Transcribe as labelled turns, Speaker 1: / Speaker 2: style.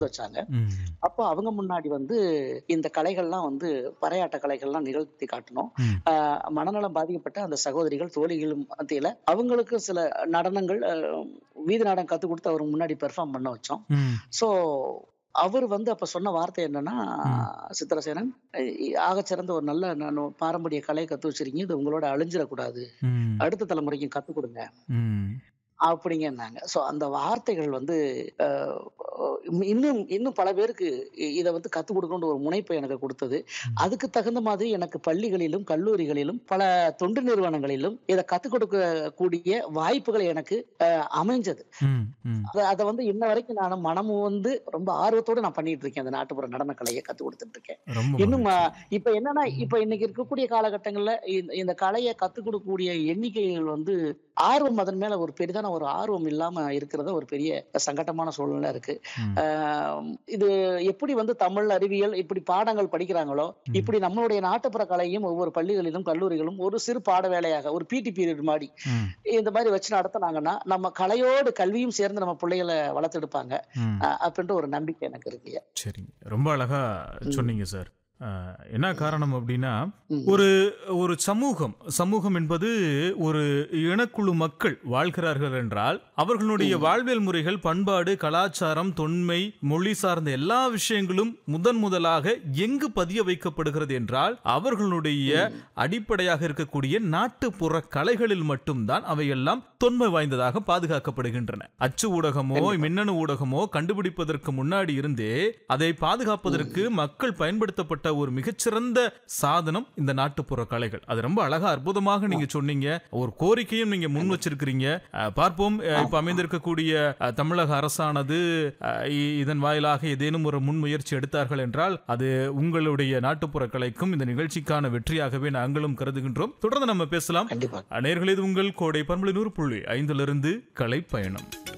Speaker 1: வச்சாங்க
Speaker 2: ம்.
Speaker 1: அப்போ அவங்க முன்னாடி வந்து இந்த கலைகள்லாம் வந்து பறையாட்ட கலைகள்லாம் நிகழ்த்தி காட்டணும்
Speaker 2: ம்.
Speaker 1: ஆஹ் மனநலம் பாதிக்கப்பட்ட அந்த சகோதரிகள் தோழிகள் மத்தியில அவங்களுக்கு சில நடனங்கள் ஆஹ் வீதி நாடகம் கத்து கொடுத்து அவர் முன்னாடி பெர்ஃபார்ம் பண்ண வச்சோம்
Speaker 2: ம்.
Speaker 1: ஸோ அவர் வந்து அப்ப சொன்ன வார்த்தை என்னன்னா சித்திரசேனன் அஹ் ஆகச்சிறந்த ஒரு நல்ல நான் பாரம்பரிய கலையை கத்து வச்சிருக்கீங்க இது உங்களோட அழிஞ்சிடக்கூடாது
Speaker 2: ம்.
Speaker 1: அடுத்த தலைமுறைக்கும் கத்து கொடுங்க
Speaker 2: ம்.
Speaker 1: அப்படிங்கன்னாங்க ஸோ அந்த வார்த்தைகள் வந்து அஹ், இன்னும் இன்னும் பல பேருக்கு இ- இதை வந்து கற்றுக் கொடுக்கணுன்ற ஒரு முனைப்பை எனக்கு கொடுத்தது அதுக்கு தகுந்த மாதிரி எனக்கு பள்ளிகளிலும் கல்லூரிகளிலும் பல தொண்டு நிறுவனங்களிலும் இதை கற்றுக் கொடுக்கக்கூடிய வாய்ப்புகள் எனக்கு அஹ், அமைஞ்சது
Speaker 2: ம். ம்.
Speaker 1: அதை அதை வந்து இன்ன வரைக்கும் நான் மனமும் வந்து ரொம்ப ஆர்வத்தோட நான் பண்ணிட்டு இருக்கேன் அந்த நாட்டுப்புற நடன கலையை கற்றுக் கொடுத்துட்டு இருக்கேன்
Speaker 2: ரொம்ப
Speaker 1: இன்னும்
Speaker 2: மகிழ்ச்சி.
Speaker 1: அஹ், இப்ப என்னன்னா இப்ப இன்னைக்கு இருக்கக்கூடிய காலகட்டங்கள்ல இந்த- இந்த கலையை கத்துக் கொடுக்கக்கூடிய எண்ணிக்கைகள் வந்து ஆர்வம் அதன் மேல ஒரு பெரிதான ஒரு ஆர்வம் இல்லாம இருக்கிறத ஒரு பெரிய சங்கட்டமான சூழ்நிலை இருக்கு
Speaker 2: ம்.
Speaker 1: ஆஹ் இது எப்படி வந்து தமிழ் அறிவியல் இப்படி பாடங்கள் படிக்கிறாங்களோ
Speaker 2: ம்.
Speaker 1: இப்படி நம்மளுடைய நாட்டுப்புற கலையும் ஒவ்வொரு பள்ளிகளிலும் கல்லூரிகளும் ஒரு சிறு பாட வேலையாக ஒரு பிடி பீரியட் மாதிரி
Speaker 2: ம்.
Speaker 1: இந்த மாதிரி வச்சு நடத்துனாங்கன்னா நம்ம கலையோடு கல்வியும் சேர்ந்து நம்ம பிள்ளைகளை வளர்த்தெடுப்பாங்க
Speaker 2: ம்.
Speaker 1: ஆஹ் அப்படின்ற ஒரு நம்பிக்கை எனக்கு இருக்குங்க
Speaker 2: சரிங்க ரொம்ப அழகா சொன்னீங்க சார் அஹ், என்ன காரணம் அப்படின்னா
Speaker 1: ம்.
Speaker 2: ஒரு ஒரு சமூகம் சமூகம் என்பது ஒரு இனக்குழு மக்கள் வாழ்கிறார்கள் என்றால் அவர்களுடைய வாழ்வியல் முறைகள் பண்பாடு கலாச்சாரம் தொன்மை மொழி சார்ந்த எல்லா விஷயங்களும் முதன் முதலாக எங்கு பதிய வைக்கப்படுகிறது என்றால் அவர்களுடைய அடிப்படையாக இருக்கக்கூடிய நாட்டுப்புற கலைகளில் மட்டும்தான் அவையெல்லாம் தொன்மை வாய்ந்ததாக பாதுகாக்கப்படுகின்றன அச்சு ஊடகமோ மின்னணு ஊடகமோ கண்டுபிடிப்பதற்கு முன்னாடி இருந்தே அதை பாதுகாப்பதற்கு மக்கள் பயன்படுத்தப்பட்ட ஒரு மிகச்சிறந்த சாதனம் இந்த நாட்டுப்புற கலைகள் அது ரொம்ப அழகா அற்புதமாக நீங்க சொன்னீங்க ஒரு கோரிக்கையும் நீங்க முன் வச்சிருக்கிறீங்க அஹ், பார்ப்போம் அஹ், இப்ப அமைந்திருக்கக்கூடிய அஹ், தமிழக அரசானது அஹ், இ- இதன் வாயிலாக ஏதேனும் ஒரு முன்முயற்சி எடுத்தார்கள் என்றால் அது உங்களுடைய நாட்டுப்புற கலைக்கும் இந்த நிகழ்ச்சிக்கான வெற்றியாகவே நாங்களும் கருதுகின்றோம் தொடர்ந்து நம்ம பேசலாம்
Speaker 1: கண்டிப்பா
Speaker 2: நேயர்களே இது உங்கள் கோடை பண்பலை நூறு புள்ளி ஐந்திலிருந்து கலை பயணம்